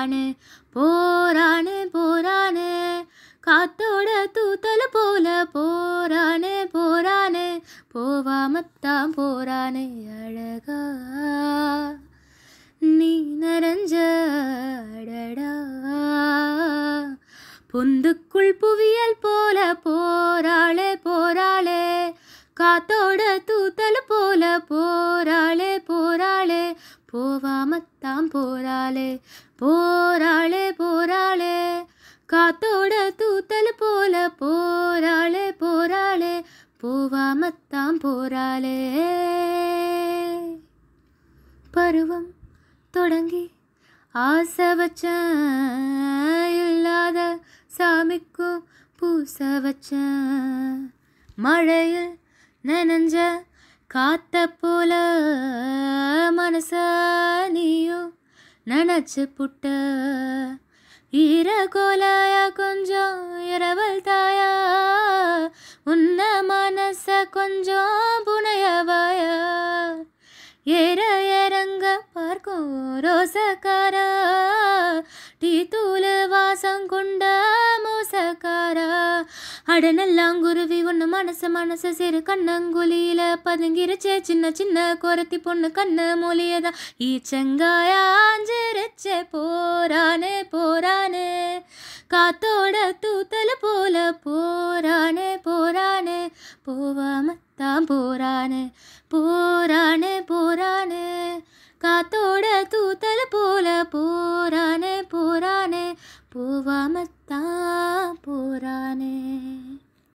போறானே போறானே போறானே காத்தோட தூத்தல போல போறானே போறானே போவாமத்தான் போறானே அழகா நீ நரஞ்ச அடடா பொந்துக்குள் புவியல் போல போராளே போராளே காத்தோட தூத்தல் போல போராளே போராளே போவாமத்தான் போராளே போராளே போராளே காத்தோட தூத்தல் போல போராளே போராளே போவாமத்தான் போராளே பருவம் தொடங்கி ஆசை வச்சேன் இல்லாத சாமிக்கும் பூச வச்சேன் மழையில் நனைஞ்ச காத்த போல மனச நீயும் நினச்சி புட்ட ஈர கோலாயா கொஞ்சம் இரவல் தாயா உன்ன மனச கொஞ்சம் புனையவாயா ஏற இறங்க பார்க்கும் ரோசக்காரா டீ தூள் வாசம் கொண்ட மோசக்காரா அடனெல்லாம் குருவி ஒன்று மனசு மனசு சிறு கண்ணங்குழியில பதுங்கிருச்சே சின்ன சின்ன குரத்தி பொண்ணு கண்ணு மொழியதா ஈச்சங்காயாஞ்சிருச்சே போரானே போரானே காத்தோட தூத்தல போல போரானே போரானே போவாமத்தான் போரானே போரானே போரானே காத்தோட தூத்தல போல போரானே போரானே போவாமத்தான்